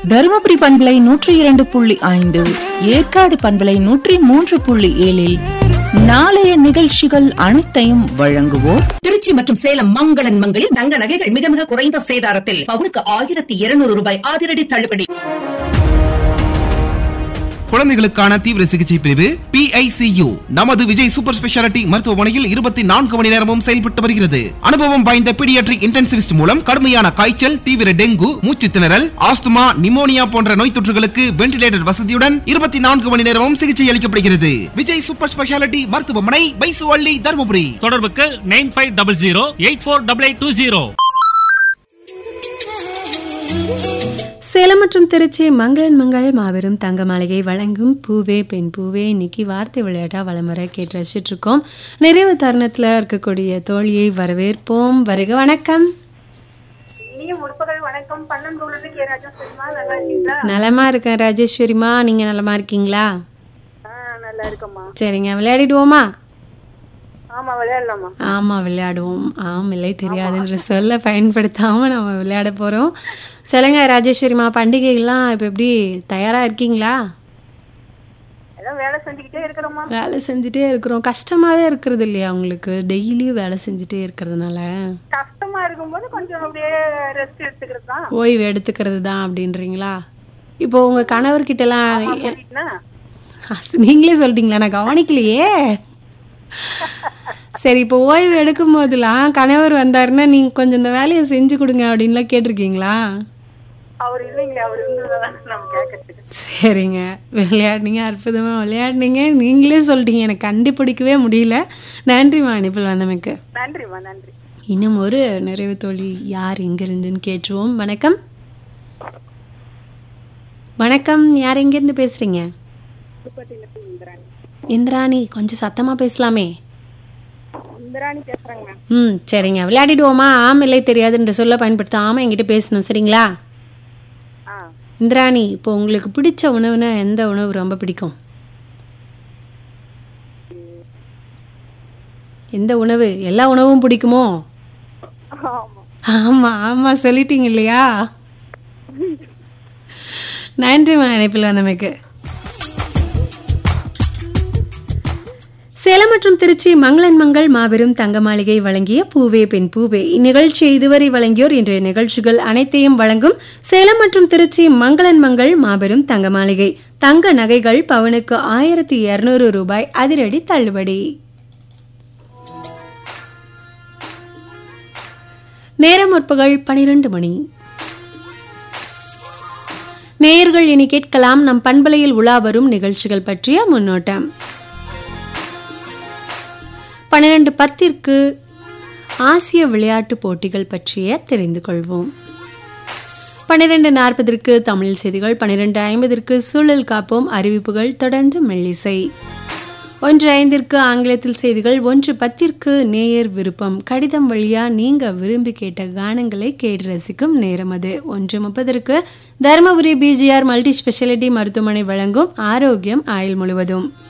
தருமபுரி பண்பலை நூற்றி இரண்டு புள்ளி ஐந்து ஏற்காடு பண்பலை நூற்றி மூன்று புள்ளி ஏழில் நாளைய நிகழ்ச்சிகள் அனைத்தையும் வழங்குவோர் திருச்சி மற்றும் சேலம் மங்களன் மங்களில் தங்க நகைகள் மிக மிக குறைந்த சேதாரத்தில் பவுனுக்கு ஆயிரத்தி இருநூறு ரூபாய் அதிரடி தள்ளுபடி குழந்தைகளுக்கான தீவிர சிகிச்சை பிரிவு PICU நமது விஜய் சூப்பர் ஸ்பெஷாலிட்டி மருத்துவமனையில் இருபத்தி நான்கு மணி நேரமும் செயல்பட்டு வருகிறது அனுபவம் வாய்ந்த பீடியாட்ரிக் இன்டென்சிவிஸ்ட் மூலம் கடுமையான காய்ச்சல் தீவிர டெங்கு மூச்சு திணறல் ஆஸ்துமா நிமோனியா போன்ற நோய் தொற்றுகளுக்கு வென்டிலேட்டர் வசதியுடன் இருபத்தி நான்கு மணி நேரமும் சிகிச்சை அளிக்கப்படுகிறது விஜய் சூப்பர் ஸ்பெஷாலிட்டி மருத்துவமனை பைசுவள்ளி தருமபுரி தொடர்புக்கு nine five double zero eight four double eight two zero Salem மற்றும் திருச்சி மங்களன் மங்கள் மாபெரும் தங்க மாளிகை வழங்கும் பூவே பெண் பூவே இன்னைக்கு வார்த்தை விளையாட்டா வலம் வர கேட்டு ரசிச்சுட்டு இருக்கோம் நிறைவு தருணத்துல இருக்கக்கூடிய தோழியை வரவேற்போம் வருக வணக்கம் இனிய முற்பகல் வணக்கம் பன்னெண்டு கே ராஜா சொல்லுமா நல்லா இருக்கீங்களா நலமா இருக்கேன் ராஜேஸ்வரிமா நீங்க நலமா இருக்கீங்களா ஆ நல்லா இருக்கம்மா சரிங்க விளையாடிடுவோமா ஆமா விளையாடலாமா ஆமா விளையாடுவோம் ஆம் இல்லை தெரியாதுன்ற சொல்ல பயன்படுத்தாம நம்ம விளையாட போறோம் சொல்லுங்க ராஜேஸ்வரிமா பண்டிகைகள்லாம் இப்போ எப்படி தயாரா இருக்கீங்களா ஏதோ வேலை செஞ்சுக்கிட்டே இருக்கிறோமா வேலை செஞ்சுட்டே இருக்கிறோம் கஷ்டமாவே இருக்கிறது இல்லையா உங்களுக்கு டெய்லியும் வேலை செஞ்சுட்டே இருக்கிறதுனால கஷ்டமா இருக்கும்போது கொஞ்சம் அப்படியே ரெஸ்ட் எடுத்துக்கிறது தான் ஓய்வு எடுத்துக்கிறது தான் அப்படின்றீங்களா இப்போ உங்க கணவர்கிட்டலாம் சொல்லிட்டுனா நீங்களே சொல்லிட்டீங்களா நான் கவனிக்கலையே சரி இப்போ ஓய்வு எடுக்கும் போதெல்லாம் கணவர் வந்தாருன்னா நீங்க கொஞ்சம் இந்த வேலையை செஞ்சு கொடுங்க அப்படின்லாம் கேட்டிருக்கீங்களா அவர் இல்லைங்களே அவர் இருந்ததுதான் நம்ம கேட்கறதுக்கு சரிங்க விளையாடுனீங்க அற்புதமா விளையாடுனீங்க நீங்களே சொல்லிட்டீங்க எனக்கு கண்டுபிடிக்கவே முடியல நன்றிம்மா அனுப்பில் வந்தமைக்கு நன்றிம்மா நன்றி இன்னும் ஒரு நிறைவு தோழி யார் எங்கிருந்துன்னு கேட்டுருவோம் வணக்கம் வணக்கம் யார் எங்கேருந்து பேசுறீங்க இந்திராணி கொஞ்சம் சத்தமா பேசலாமே இந்திராணி பேசுறேங்க மேம் ம் சரிங்க விளையாடிடுவோமா ஆம் இல்லை தெரியாதுன்ற சொல்ல பயன்படுத்தாம என்கிட்ட பேசணும் சரிங்களா ஆ இந்திராணி இப்போ உங்களுக்கு பிடிச்ச உணவுனா எந்த உணவு ரொம்ப பிடிக்கும் எந்த உணவு எல்லா உணவும் பிடிக்குமோ ஆமா ஆமா ஆமா சொல்லிட்டீங்க இல்லையா நன்றிம்மா இணைப்பில் வந்தமைக்கு சேலம் மற்றும் திருச்சி மங்களன் மங்கள் மாபெரும் தங்க மாளிகை வழங்கிய பூவே பெண் பூவே இந்நிகழ்ச்சியை இதுவரை வழங்கியோர் இன்றைய நிகழ்ச்சிகள் அனைத்தையும் வழங்கும் சேலம் மற்றும் திருச்சி மங்களன் மங்கள் மாபெரும் தங்க மாளிகை தங்க நகைகள் பவனுக்கு ஆயிரத்தி இருநூறு ரூபாய் அதிரடி தள்ளுபடி நேரம் முற்பகல் பனிரெண்டு மணி நேயர்கள் இனி கேட்கலாம் நம் பண்பலையில் உலா வரும் நிகழ்ச்சிகள் பற்றிய முன்னோட்டம் பன்னிரண்டு பத்திற்கு ஆசிய விளையாட்டுப் போட்டிகள் பற்றிய தெரிந்து கொள்வோம் பன்னிரண்டு நாற்பதற்கு தமிழ் செய்திகள் பன்னிரண்டு ஐம்பதற்கு சூழல் காப்போம் அறிவிப்புகள் தொடர்ந்து மெல்லிசை ஒன்று ஐந்திற்கு ஆங்கிலத்தில் செய்திகள் ஒன்று பத்திற்கு நேயர் விருப்பம் கடிதம் வழியா நீங்க விரும்பி கேட்ட கானங்களை கேட்டு ரசிக்கும் நேரம் அது ஒன்று முப்பதற்கு தருமபுரி பிஜிஆர் மல்டி ஸ்பெஷாலிட்டி மருத்துவமனை வழங்கும் ஆரோக்கியம் ஆயுள் முழுவதும்